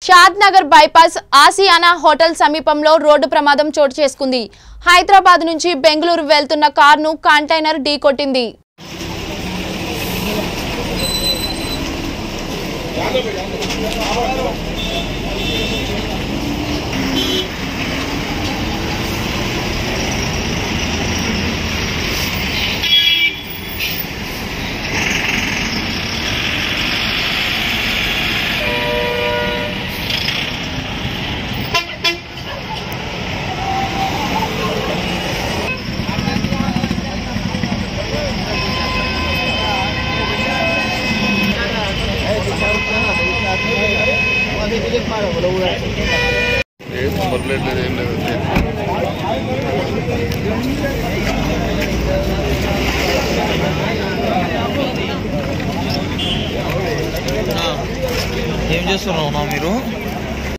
షాద్ Shadnagar bypass Asiana hotel సమీపంలో road ప్రమాదం చోటు చేసుకుంది హైదరాబాద్ నుంచి బెంగళూరు వెళ్తున్న కారును కంటైనర్ ఢీకొట్టింది ఏం పర్లేదు ఏం లేదు ఏం చేస్తున్నావు నా మీరు